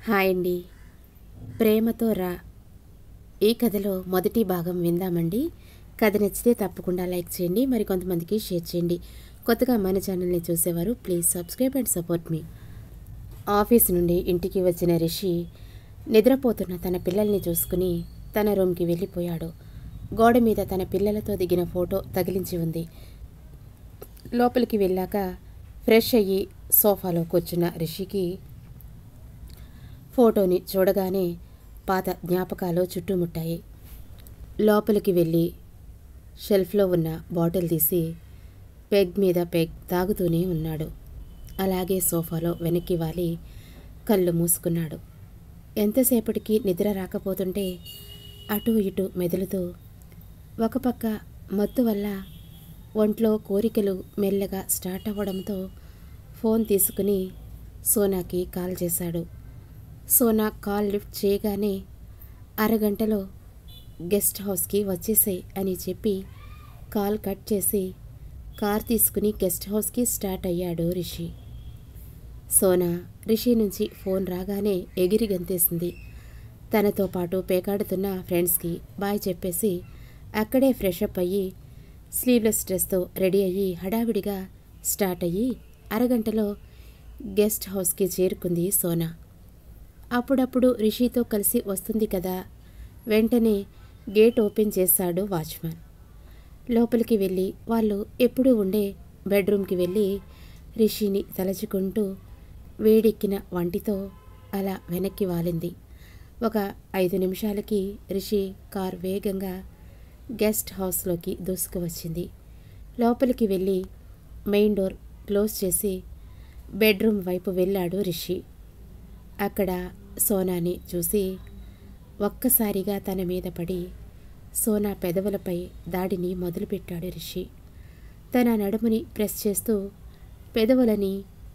hi అండి ప్రేమతో రా ఈ కథలో మొదటి భాగం విందామండి కథ నచ్చితే తప్పకుండా లైక్ చేయండి మరి కొంతమందికి షేర్ చేయండి కొత్తగా మన ఛానల్ని చూసేవారు ప్లీజ్ సబ్స్క్రైబ్ అండ్ సపోర్ట్ మీ ఆఫీస్ నుండి ఇంటికి వచ్చిన రిషి నిద్రపోతున్న తన పిల్లల్ని చూసుకుని తన రూమ్కి వెళ్ళిపోయాడు గోడ మీద తన పిల్లలతో దిగిన ఫోటో తగిలించి ఉంది లోపలికి వెళ్ళాక ఫ్రెష్ అయ్యి సోఫాలో కూర్చున్న రిషికి ఫోటోని చూడగానే పాత జ్ఞాపకాలు చుట్టుముట్టాయి లోపలికి వెళ్ళి షెల్ఫ్లో ఉన్న బాటిల్ తీసి పెగ్ మీద పెగ్ తాగుతూనే ఉన్నాడు అలాగే సోఫాలో వెనక్కి వాలి కళ్ళు మూసుకున్నాడు ఎంతసేపటికి నిద్ర రాకపోతుంటే అటు ఇటు మెదులుతూ ఒక పక్క మత్తు వల్ల ఒంట్లో కోరికలు మెల్లగా స్టార్ట్ అవ్వడంతో ఫోన్ తీసుకుని సోనాకి కాల్ చేశాడు సోనా కాల్ లిఫ్ట్ చేయగానే అరగంటలో గెస్ట్ హౌస్కి వచ్చేసేయ్ అని చెప్పి కాల్ కట్ చేసి కార్ తీసుకుని గెస్ట్ హౌస్కి స్టార్ట్ అయ్యాడు రిషి సోనా రిషి నుంచి ఫోన్ రాగానే ఎగిరి గంతేసింది తనతో పాటు పేకాడుతున్న ఫ్రెండ్స్కి బాయ్ చెప్పేసి అక్కడే ఫ్రెష్ అప్ అయ్యి స్లీవ్లెస్ డ్రెస్తో రెడీ అయ్యి హడావిడిగా స్టార్ట్ అయ్యి అరగంటలో గెస్ట్ హౌస్కి చేరుకుంది సోనా అప్పుడప్పుడు రిషితో కలిసి వస్తుంది కదా వెంటనే గేట్ ఓపెన్ చేశాడు వాచ్మ్యాన్ లోపలికి వెళ్ళి వాళ్ళు ఎప్పుడూ ఉండే బెడ్రూమ్కి వెళ్ళి రిషిని తలచుకుంటూ వేడెక్కిన వంటితో అలా వెనక్కి వాలింది ఒక ఐదు నిమిషాలకి రిషి కార్ వేగంగా గెస్ట్ హౌస్లోకి దూసుకువచ్చింది లోపలికి వెళ్ళి మెయిన్ డోర్ క్లోజ్ చేసి బెడ్రూమ్ వైపు వెళ్ళాడు రిషి అక్కడ సోనాని చూసి ఒక్కసారిగా తన మీద పడి సోనా పెదవులపై దాడిని మొదలుపెట్టాడు రిషి తన నడుముని ప్రెస్ చేస్తూ పెదవులని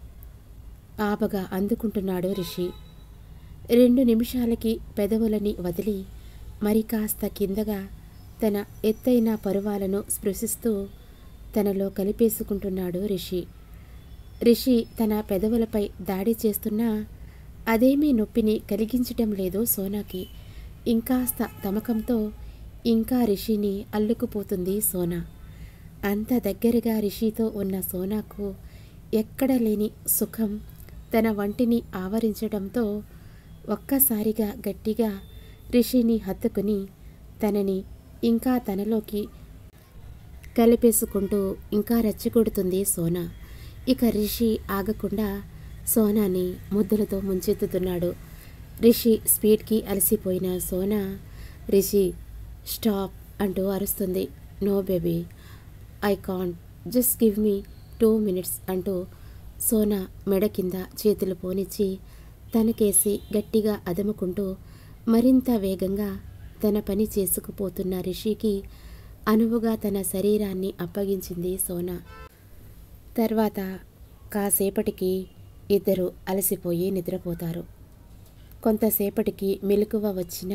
ఆపగా అందుకుంటున్నాడు రిషి రెండు నిమిషాలకి పెదవులని వదిలి మరి కాస్త కిందగా తన ఎత్తైన పరువాలను స్పృశిస్తూ తనలో కలిపేసుకుంటున్నాడు రిషి రిషి తన పెదవులపై దాడి చేస్తున్నా అదేమీ నొప్పిని కలిగించటం లేదు సోనాకి ఇంకాస్త తమకంతో ఇంకా రిషిని అల్లుకుపోతుంది సోనా అంత దగ్గరగా రిషితో ఉన్న సోనాకు ఎక్కడ లేని సుఖం తన వంటిని ఆవరించడంతో ఒక్కసారిగా గట్టిగా రిషిని హత్తుకుని తనని ఇంకా తనలోకి కలిపేసుకుంటూ ఇంకా రెచ్చగొడుతుంది సోనా ఇక రిషి ఆగకుండా సోనాని ముద్దులతో ముంచెత్తుతున్నాడు రిషి స్పీడ్కి అలసిపోయిన సోనా రిషి స్టాప్ అంటూ అరుస్తుంది no baby I can't just give me two minutes అంటూ సోనా మెడ కింద చేతులు పోనిచ్చి తనకేసి గట్టిగా అదముకుంటూ మరింత వేగంగా తన పని చేసుకుపోతున్న రిషికి అనువుగా తన శరీరాన్ని అప్పగించింది సోనా తర్వాత కాసేపటికి ఇద్దరు అలసిపోయి నిద్రపోతారు కొంతసేపటికి మెలకువ వచ్చిన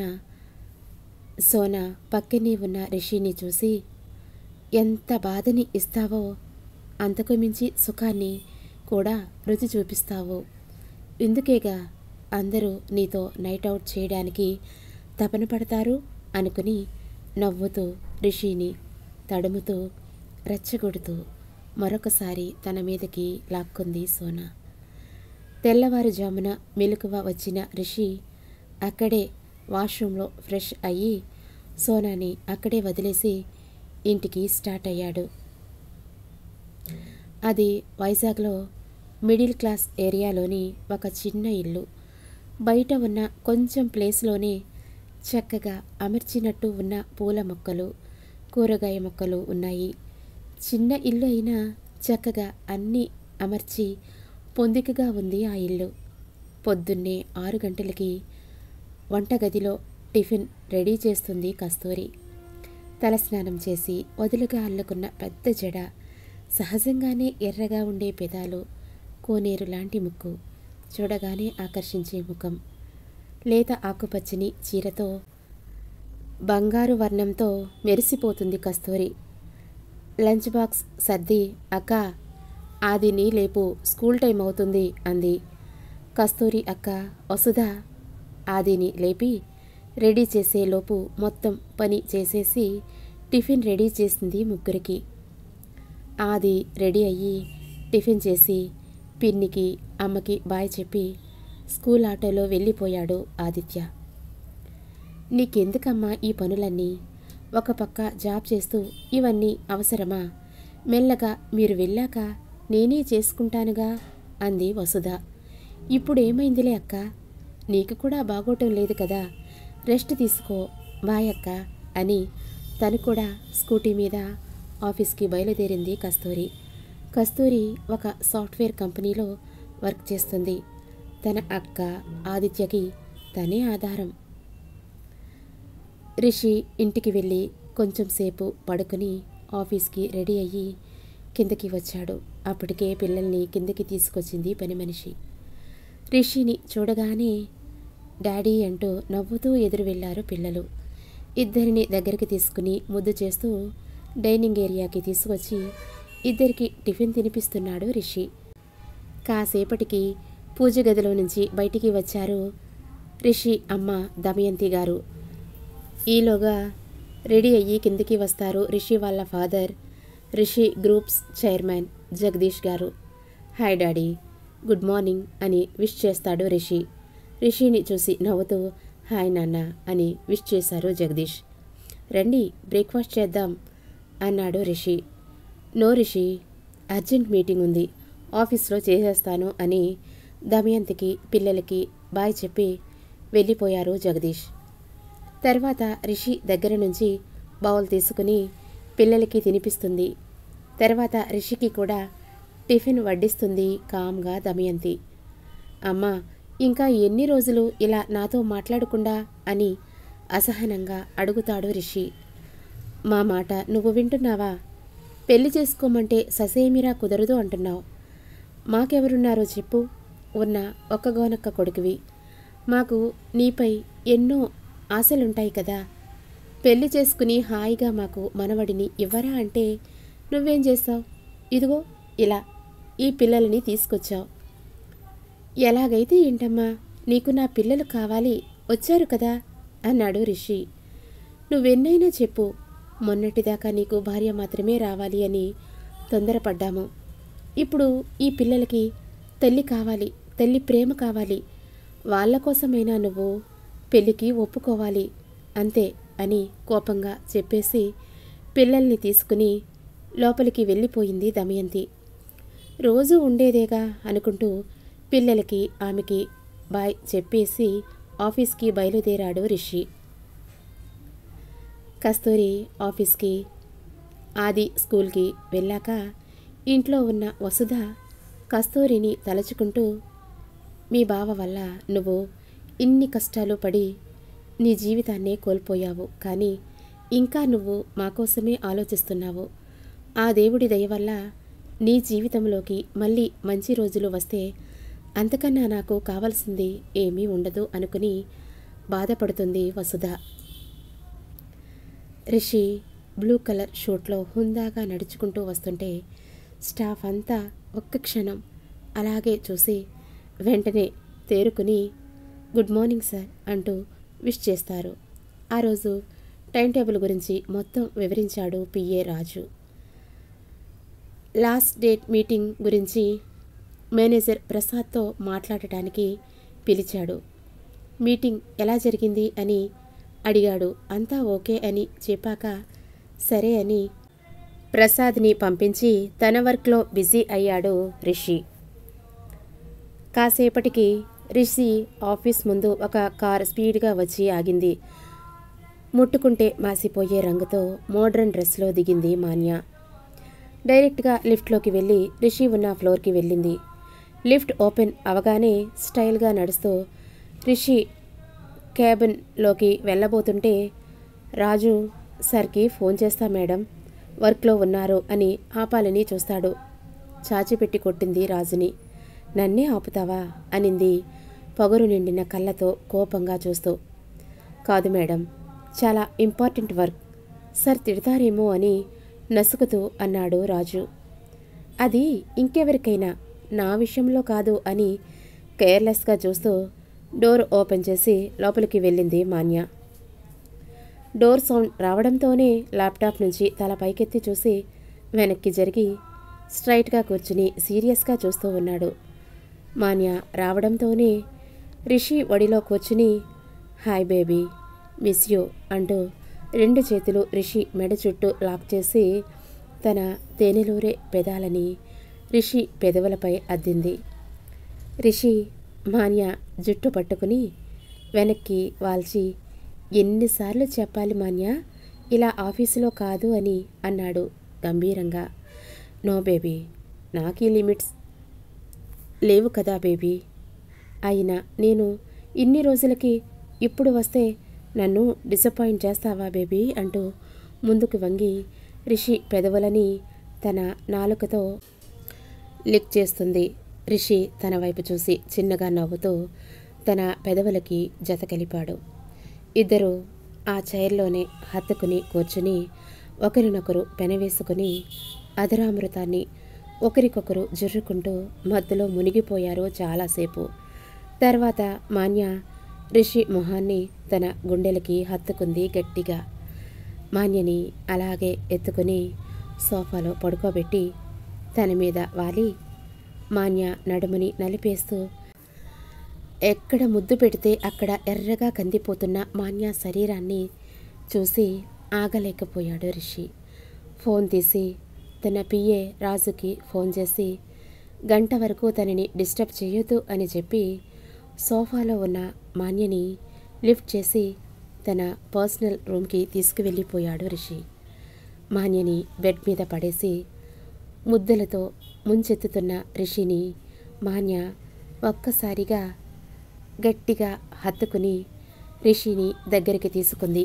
సోనా పక్కనే ఉన్న రిషిని చూసి ఎంత బాధని ఇస్తావో అంతకు మించి సుఖాన్ని కూడా రుచి చూపిస్తావు ఇందుకేగా అందరూ నీతో నైట్ అవుట్ చేయడానికి తపన పడతారు అనుకుని నవ్వుతూ రిషిని తడుముతూ రెచ్చగొడుతూ మరొకసారి తన మీదకి లాక్కుంది సోనా తెల్లవారుజామున మెలకువ వచ్చిన రిషి అక్కడే వాష్రూమ్లో ఫ్రెష్ అయ్యి సోనాని అక్కడే వదిలేసి ఇంటికి స్టార్ట్ అయ్యాడు అది వైజాగ్లో మిడిల్ క్లాస్ ఏరియాలోని ఒక చిన్న ఇల్లు బయట ఉన్న కొంచెం ప్లేస్లోనే చక్కగా అమర్చినట్టు ఉన్న పూల మొక్కలు కూరగాయ మొక్కలు ఉన్నాయి చిన్న ఇల్లు అయినా చక్కగా అన్నీ అమర్చి పొందికగా ఉంది ఆ ఇల్లు పొద్దున్నే ఆరు గంటలకి వంటగదిలో టిఫిన్ రెడీ చేస్తుంది కస్తూరి తలస్నానం చేసి వదులుగా అల్లుకున్న పెద్ద జడ సహజంగానే ఎర్రగా ఉండే పెదాలు కోనేరు లాంటి ముక్కు చూడగానే ఆకర్షించే ముఖం లేత ఆకుపచ్చని చీరతో బంగారు వర్ణంతో మెరిసిపోతుంది కస్తూరి లంచ్ బాక్స్ సర్ది అక్క ఆదిని లేపు స్కూల్ టైం అవుతుంది అంది కస్తూరి అక్క వసుధ ఆదిని లేపి రెడీ చేసే లోపు మొత్తం పని చేసేసి టిఫిన్ రెడీ చేసింది ముగ్గురికి ఆది రెడీ అయ్యి టిఫిన్ చేసి పిన్నికి అమ్మకి బాయ్ చెప్పి స్కూల్ ఆటోలో వెళ్ళిపోయాడు ఆదిత్య నీకెందుకమ్మా ఈ పనులన్నీ ఒక పక్క జాబ్ చేస్తూ ఇవన్నీ అవసరమా మెల్లగా మీరు వెళ్ళాక నేనే చేసుకుంటానుగా అంది వసుధ ఇప్పుడేమైందిలే అక్క నీకు కూడా బాగోటం లేదు కదా రెస్ట్ తీసుకో బాయ్ అక్క అని తను కూడా స్కూటీ మీద ఆఫీస్కి బయలుదేరింది కస్తూరి కస్తూరి ఒక సాఫ్ట్వేర్ కంపెనీలో వర్క్ చేస్తుంది తన అక్క ఆదిత్యకి తనే ఆధారం రిషి ఇంటికి వెళ్ళి కొంచెం సేపు పడుకుని ఆఫీస్కి రెడీ అయ్యి కిందకి వచ్చాడు అప్పటికే పిల్లల్ని కిందకి తీసుకొచ్చింది పని మనిషి రిషిని చూడగానే డాడీ అంటూ నవ్వుతూ ఎదురు వెళ్ళారు పిల్లలు ఇద్దరిని దగ్గరికి తీసుకుని ముద్దు చేస్తూ డైనింగ్ ఏరియాకి తీసుకొచ్చి ఇద్దరికి టిఫిన్ తినిపిస్తున్నాడు రిషి కాసేపటికి పూజ గదిలో నుంచి బయటికి వచ్చారు రిషి అమ్మ దమయంతి గారు ఈలోగా రెడీ అయ్యి కిందికి వస్తారు రిషి వాళ్ళ father Rishi groups chairman Jagadish garu hi daddy good morning అని విష్ చేస్తాడు రిషి రిషిని చూసి నవ్వుతూ హాయ్ నాన్న అని విష్ చేశారు జగదీష్ రండి బ్రేక్ఫాస్ట్ చేద్దాం అన్నాడు Rishi no Rishi urgent meeting ఉంది ఆఫీస్లో చేసేస్తాను అని దమయంతికి పిల్లలకి బాయ్ చెప్పి వెళ్ళిపోయారు జగదీష్ తర్వాత రిషి దగ్గర నుంచి బౌల్ తీసుకుని పిల్లలకి తినిపిస్తుంది తర్వాత రిషికి కూడా టిఫిన్ వడ్డిస్తుంది కామ్గా దమయంతి అమ్మా ఇంకా ఎన్ని రోజులు ఇలా నాతో మాట్లాడకుండా అని అసహనంగా అడుగుతాడు రిషి మా మాట నువ్వు వింటున్నావా పెళ్లి చేసుకోమంటే ససేమిరా కుదరదు అంటున్నావు మాకెవరున్నారో చెప్పు ఉన్న ఒక్కగోనొక్క కొడుకువి మాకు నీపై ఎన్నో ఆశలుంటాయి కదా పెళ్లి చేసుకుని హాయిగా మాకు మనవడిని ఇవ్వరా అంటే నువ్వేం చేస్తావు ఇదిగో ఇలా ఈ పిల్లలని తీసుకొచ్చావు ఎలాగైతే ఏంటమ్మా నీకు నా పిల్లలు కావాలి వచ్చారు కదా అన్నాడు రిషి నువ్వెన్నైనా చెప్పు మొన్నటిదాకా నీకు భార్య మాత్రమే రావాలి అని తొందరపడ్డాము ఇప్పుడు ఈ పిల్లలకి తల్లి కావాలి తల్లి ప్రేమ కావాలి వాళ్ళ కోసమైనా నువ్వు పెళ్ళికి ఒప్పుకోవాలి అంతే అని కోపంగా చెప్పేసి పిల్లల్ని తీసుకుని లోపలికి వెళ్ళిపోయింది దమయంతి రోజు ఉండేదేగా అనుకుంటూ పిల్లలకి ఆమెకి బాయ్ చెప్పేసి ఆఫీస్కి బయలుదేరాడు రిషి కస్తూరి ఆఫీస్కి ఆది స్కూల్కి వెళ్ళాక ఇంట్లో ఉన్న వసుధ కస్తూరిని తలుచుకుంటూ మీ బావ వల్ల నువ్వు ఇన్ని కష్టాలు పడి నీ జీవితాన్నే కోల్పోయావు కానీ ఇంకా నువ్వు మా కోసమే ఆలోచిస్తున్నావు ఆ దేవుడి దయ వల్ల నీ జీవితంలోకి మళ్ళీ మంచి రోజులు వస్తే అంతకన్నా నాకు కావాల్సింది ఏమీ ఉండదు అనుకుని బాధపడుతుంది వసుధ రిషి బ్లూ కలర్ షూట్లో హుందాగా నడుచుకుంటూ వస్తుంటే స్టాఫ్ అంతా ఒక్క క్షణం అలాగే చూసి వెంటనే తేరుకుని గుడ్ మార్నింగ్ సార్ అంటూ విష్ చేస్తారు ఆ రోజు టైం టేబుల్ గురించి మొత్తం వివరించాడు PA Raju last date meeting గురించి మేనేజర్ ప్రసాద్తో మాట్లాడటానికి పిలిచాడు మీటింగ్ ఎలా జరిగింది అని అడిగాడు అంతా ఓకే అని చెప్పాక సరే అని ప్రసాద్ని పంపించి తన వర్క్లో బిజీ అయ్యాడు రిషి కాసేపటికి రిషి ఆఫీస్ ముందు ఒక కార్ స్పీడ్గా వచ్చి ఆగింది ముట్టుకుంటే మాసిపోయే రంగుతో మోడ్రన్ డ్రెస్లో దిగింది మాన్య డైరెక్ట్గా లిఫ్ట్లోకి వెళ్ళి రిషి ఉన్న ఫ్లోర్కి వెళ్ళింది లిఫ్ట్ ఓపెన్ అవగానే స్టైల్గా నడుస్తూ రిషి క్యాబిన్లోకి వెళ్ళబోతుంటే రాజు సార్కి ఫోన్ చేస్తా మేడం వర్క్లో ఉన్నారు అని ఆపాలని చూస్తాడు చాచిపెట్టి కొట్టింది రాజుని నన్నే ఆపుతావా అనింది పొగరు నిండిన కళ్ళతో కోపంగా చూస్తూ కాదు మేడం చాలా ఇంపార్టెంట్ వర్క్ సార్ తిడతారేమో అని నసుకుతూ అన్నాడు రాజు అది ఇంకెవరికైనా నా విషయంలో కాదు అని కేర్లెస్గా చూస్తూ డోర్ ఓపెన్ చేసి లోపలికి వెళ్ళింది మాన్య డోర్ సౌండ్ రావడంతోనే ల్యాప్టాప్ నుంచి తల పైకెత్తి చూసి వెనక్కి జరిగి స్ట్రైట్గా కూర్చుని సీరియస్గా చూస్తూ ఉన్నాడు మాన్య రావడంతోనే రిషి ఒడిలో కూర్చుని హాయ్ బేబీ మిస్ యూ అంటూ రెండు చేతులు రిషి మెడ చుట్టూ లాక్ చేసి తన తేనెలూరే పెదాలని రిషి పెదవులపై అద్దింది రిషి మాన్య జుట్టు పట్టుకుని వెనక్కి వాల్చి ఎన్నిసార్లు చెప్పాలి మాన్య ఇలా ఆఫీసులో కాదు అని అన్నాడు గంభీరంగా నో బేబీ నాకు ఈ లిమిట్స్ లేవు కదా బేబీ అయినా నేను ఇన్ని రోజులకి ఇప్పుడు వస్తే నన్ను డిసప్పాయింట్ చేస్తావా బేబీ అంటూ ముందుకు వంగి రిషి పెదవులని తన నాలుకతో లిక్ చేస్తుంది రిషి తన వైపు చూసి చిన్నగా నవ్వుతూ తన పెదవులకి జత కలిపాడు ఇద్దరు ఆ చైర్లోనే హత్తుకుని కూర్చుని ఒకరినొకరు పెనవేసుకుని అధరామృతాన్ని ఒకరికొకరు జుర్రుకుంటూ మధ్యలో మునిగిపోయారు చాలాసేపు తర్వాత మాన్య రిషి మొహాన్ని తన గుండెలకి హత్తుకుంది గట్టిగా మాన్యని అలాగే ఎత్తుకుని సోఫాలో పడుకోబెట్టి తన మీద వాలి మాన్య నడుముని నలిపేస్తూ ఎక్కడ ముద్దు పెడితే అక్కడ ఎర్రగా కందిపోతున్న మాన్య శరీరాన్ని చూసి ఆగలేకపోయాడు రిషి ఫోన్ తీసి తన పిఏ రాజుకి ఫోన్ చేసి గంట వరకు తనని డిస్టర్బ్ చేయొద్దు అని చెప్పి సోఫాలో ఉన్న మాన్యని లిఫ్ట్ చేసి తన పర్సనల్ రూమ్కి తీసుకువెళ్ళిపోయాడు రిషి మాన్యని బెడ్ మీద పడేసి ముద్దలతో ముంచెత్తుతున్న రిషిని మాన్య ఒక్కసారిగా గట్టిగా హత్తుకుని రిషిని దగ్గరికి తీసుకుంది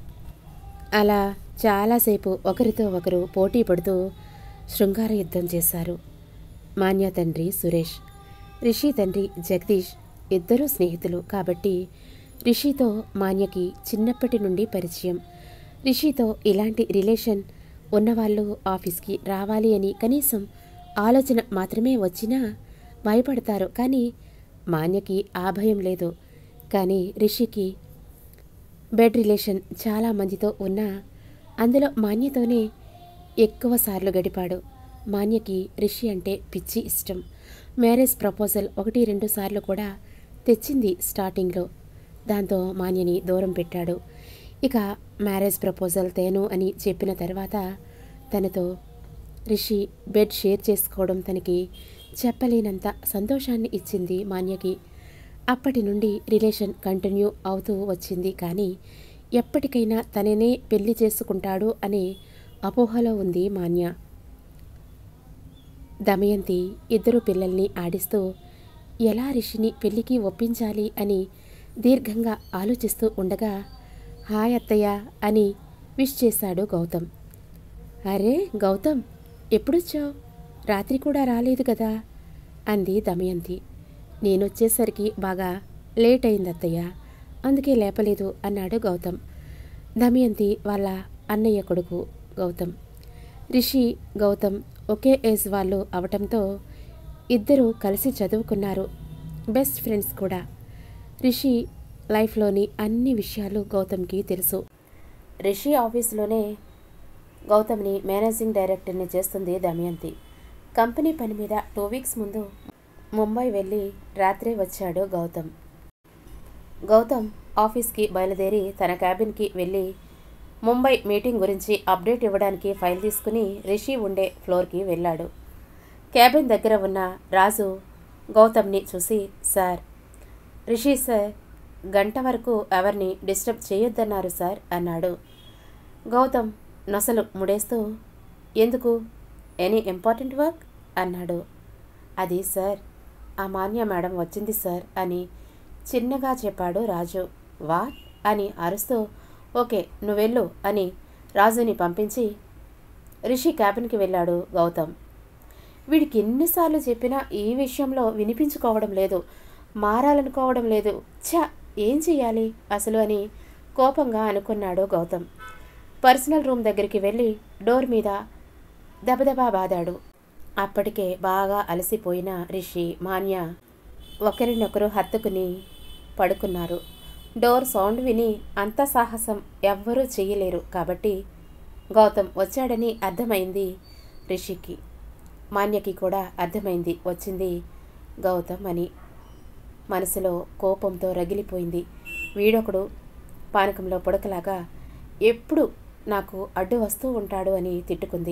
అలా చాలాసేపు ఒకరితో ఒకరు పోటీ పడుతూ శృంగార యుద్ధం చేశారు మాన్య తండ్రి సురేష్ రిషి తండ్రి జగదీష్ ఇద్దరూ స్నేహితులు కాబట్టి రిషితో మాన్యకి చిన్నప్పటి నుండి పరిచయం రిషితో ఇలాంటి రిలేషన్ ఉన్నవాళ్ళు ఆఫీస్కి రావాలి అని కనీసం ఆలోచన మాత్రమే వచ్చినా భయపడతారు కానీ మాన్యకి ఆ భయం లేదు కానీ రిషికి బెడ్ రిలేషన్ చాలా మందితో ఉన్నా అందులో మాన్యతోనే ఎక్కువ సార్లు గడిపాడు మాన్యకి రిషి అంటే పిచ్చి ఇష్టం మ్యారేజ్ ప్రపోజల్ ఒకటి రెండు సార్లు కూడా తెచ్చింది స్టార్టింగ్లో దాంతో మాన్యని దూరం పెట్టాడు ఇక మ్యారేజ్ ప్రపోజల్ తేను అని చెప్పిన తర్వాత తనతో రిషి బెడ్ షేర్ చేసుకోవడం తనకి చెప్పలేనంత సంతోషాన్ని ఇచ్చింది మాన్యకి అప్పటి నుండి రిలేషన్ కంటిన్యూ అవుతూ వచ్చింది కానీ ఎప్పటికైనా తననే పెళ్లి చేసుకుంటాడు అనే అపోహలో ఉంది మాన్య దమయంతి ఇద్దరు పిల్లల్ని ఆడిస్తూ ఎలా రిషిని పెళ్లికి ఒప్పించాలి అని దీర్ఘంగా ఆలోచిస్తూ ఉండగా హాయ్ అత్తయ్య అని విష్ చేశాడు గౌతమ్ అరే గౌతమ్ ఎప్పుడొచ్చావు రాత్రి కూడా రాలేదు కదా అంది దమయంతి నేనొచ్చేసరికి బాగా లేట్ అయింది అత్తయ్య అందుకే లేపలేదు అన్నాడు గౌతమ్ దమయంతి వాళ్ళ అన్నయ్య కొడుకు గౌతమ్ రిషి గౌతమ్ ఒకే ఏజ్ వాళ్ళు అవటంతో ఇద్దరూ కలిసి చదువుకున్నారు బెస్ట్ ఫ్రెండ్స్ కూడా రిషి లైఫ్లోని అన్ని విషయాలు గౌతమ్కి తెలుసు రిషి ఆఫీస్లోనే గౌతమ్ని మేనేజింగ్ డైరెక్టర్ని చేస్తుంది దమయంతి కంపెనీ పని మీద టూ వీక్స్ ముందు ముంబై వెళ్ళి రాత్రే వచ్చాడు గౌతమ్ గౌతమ్ ఆఫీస్కి బయలుదేరి తన క్యాబిన్కి వెళ్ళి ముంబై మీటింగ్ గురించి అప్డేట్ ఇవ్వడానికి ఫైల్ తీసుకుని రిషి ఉండే ఫ్లోర్కి వెళ్ళాడు క్యాబిన్ దగ్గర ఉన్న రాజు గౌతమ్ని చూసి సార్ రిషి సార్ గంట వరకు ఎవరిని డిస్టర్బ్ చేయొద్దన్నారు సార్ అన్నాడు గౌతమ్ నొసలు ముడేస్తూ ఎందుకు ఎనీ ఇంపార్టెంట్ వర్క్ అన్నాడు అది సార్ ఆ మాన్య మేడం వచ్చింది సార్ అని చిన్నగా చెప్పాడు రాజు వాట్ అని అరుస్తూ ఓకే నువ్వెళ్ళు అని రాజుని పంపించి రిషి క్యాబిన్కి వెళ్ళాడు గౌతమ్ వీడికి ఎన్నిసార్లు చెప్పినా ఈ విషయంలో వినిపించుకోవడం లేదు మారాలనుకోవడం లేదు ఛ ఏం చెయ్యాలి అసలు అని కోపంగా అనుకున్నాడు గౌతమ్ పర్సనల్ రూమ్ దగ్గరికి వెళ్ళి డోర్ మీద దబదబా బాదాడు అప్పటికే బాగా అలసిపోయిన రిషి మాన్య ఒకరినొకరు హత్తుకుని పడుకున్నారు డోర్ సౌండ్ విని అంత సాహసం ఎవ్వరూ చేయలేరు కాబట్టి గౌతమ్ వచ్చాడని అర్థమైంది రిషికి మాన్యకి కూడా అర్థమైంది వచ్చింది గౌతమ్ అని మనసులో కోపంతో రగిలిపోయింది వీడొకడు పానకంలో పొడకలాగా ఎప్పుడు నాకు అడ్డు వస్తూ ఉంటాడు అని తిట్టుకుంది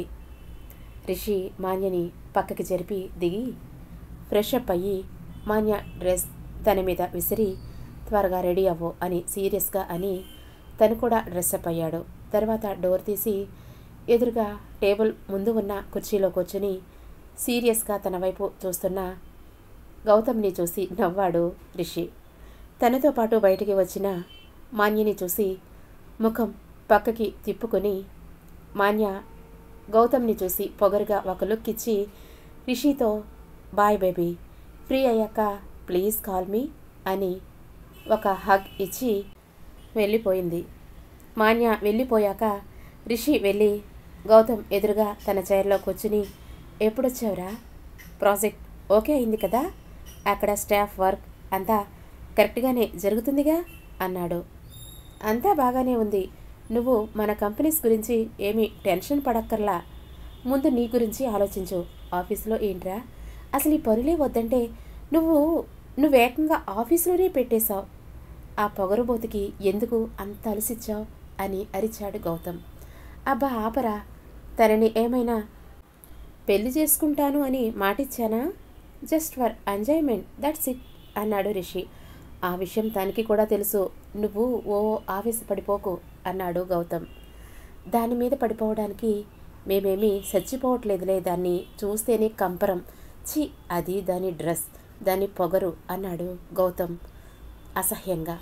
రిషి మాన్యని పక్కకి జరిపి దిగి ఫ్రెష్ అప్ అయ్యి మాన్య డ్రెస్ తన మీద విసిరి త్వరగా రెడీ అవ్వు అని సీరియస్గా అని తను కూడా డ్రెస్అప్ అయ్యాడు తర్వాత డోర్ తీసి ఎదురుగా టేబుల్ ముందు ఉన్న కుర్చీలో కూర్చుని సీరియస్గా తన వైపు చూస్తున్న గౌతమ్ని చూసి నవ్వాడు రిషి తనతో పాటు బయటికి వచ్చిన మాన్యని చూసి ముఖం పక్కకి తిప్పుకొని మాన్య గౌతమ్ని చూసి పొగరుగా ఒక లుక్ ఇచ్చి రిషితో బాయ్ బేబీ ఫ్రీ అయ్యాక ప్లీజ్ కాల్ మీ అని ఒక హగ్ ఇచ్చి వెళ్ళిపోయింది మాన్య వెళ్ళిపోయాక రిషి వెళ్ళి గౌతమ్ ఎదురుగా తన చైర్లో కూర్చుని ఎప్పుడొచ్చావురా ప్రాజెక్ట్ ఓకే అయింది కదా అక్కడ స్టాఫ్ వర్క్ అంతా కరెక్ట్గానే జరుగుతుందిగా అన్నాడు అంతా బాగానే ఉంది నువ్వు మన కంపెనీస్ గురించి ఏమీ టెన్షన్ పడక్కర్లా ముందు నీ గురించి ఆలోచించు ఆఫీస్లో ఏంట్రా అసలు ఈ పనులే వద్దంటే నువ్వు నువ్వేకంగా ఆఫీసులోనే పెట్టేశావు ఆ పొగరుబోతుకి ఎందుకు అంత అలసిచ్చావు అని అరిచాడు గౌతమ్ అబ్బా ఆపరా తనని ఏమైనా పెళ్లి చేసుకుంటాను అని మాటిచ్చానా జస్ట్ ఫర్ ఎంజాయ్మెంట్ దట్స్ ఇట్ అన్నాడు రిషి ఆ విషయం తనకి కూడా తెలుసు నువ్వు ఓ ఆవేశపడిపోకు అన్నాడు గౌతమ్ దాని మీద పడిపోవడానికి మేమేమీ చచ్చిపోవట్లేదులే దాన్ని చూస్తేనే కంపరం ఛీ అది దాని డ్రెస్ దాని పొగరు అన్నాడు గౌతమ్ అసహ్యంగా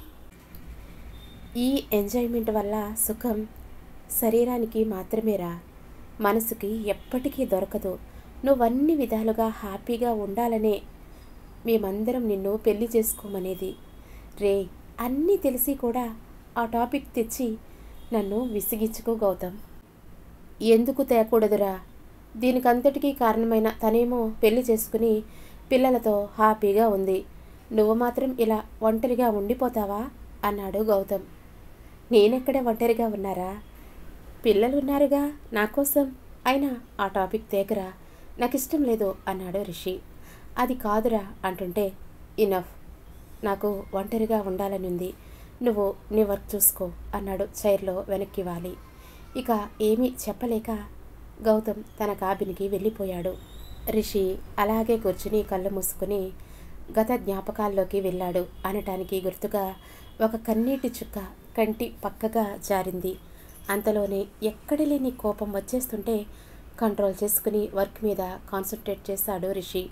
ఈ ఎంజాయ్మెంట్ వల్ల సుఖం శరీరానికి మాత్రమేరా మనసుకి ఎప్పటికీ దొరకదు నువ్వన్ని విధాలుగా హ్యాపీగా ఉండాలనే మేమందరం నిన్ను పెళ్లి చేసుకోమనేది రే అన్నీ తెలిసి కూడా ఆ టాపిక్ తెచ్చి నన్ను విసిగించుకో గౌతమ్ ఎందుకు తేకూడదురా దీనికంతటికీ కారణమైన తనేమో పెళ్లి చేసుకుని పిల్లలతో హ్యాపీగా ఉంది నువ్వు మాత్రం ఇలా ఒంటరిగా ఉండిపోతావా అన్నాడు గౌతమ్ నేనెక్కడ ఒంటరిగా ఉన్నారా పిల్లలు ఉన్నారుగా నా కోసం అయినా ఆ టాపిక్ తేకరా నాకు ఇష్టం లేదు అన్నాడు రిషి అది కాదురా అంటుంటే ఇనఫ్ నాకు ఒంటరిగా ఉండాలని ఉంది నువ్వు నీ వర్క్ చూసుకో అన్నాడు చైర్లో వెనక్కి వాలి ఇక ఏమీ చెప్పలేక గౌతమ్ తన కాబిన్కి వెళ్ళిపోయాడు రిషి అలాగే కూర్చుని కళ్ళు మూసుకుని గత జ్ఞాపకాల్లోకి వెళ్ళాడు అనటానికి గుర్తుగా ఒక కన్నీటి చుక్క కంటి పక్కగా జారింది అంతలోనే ఎక్కడ లేని కోపం వచ్చేస్తుంటే కంట్రోల్ చేసుకుని వర్క్ మీద కాన్సన్ట్రేట్ చేశాడు రిషి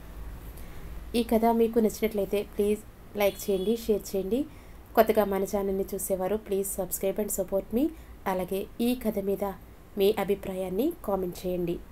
ఈ కథ మీకు నచ్చినట్లయితే ప్లీజ్ లైక్ చేయండి షేర్ చేయండి కొత్తగా మన ఛానల్ని చూసేవారు ప్లీజ్ సబ్స్క్రైబ్ అండ్ సపోర్ట్ మీ అలాగే ఈ కథ మీద మీ అభిప్రాయాన్ని కామెంట్ చేయండి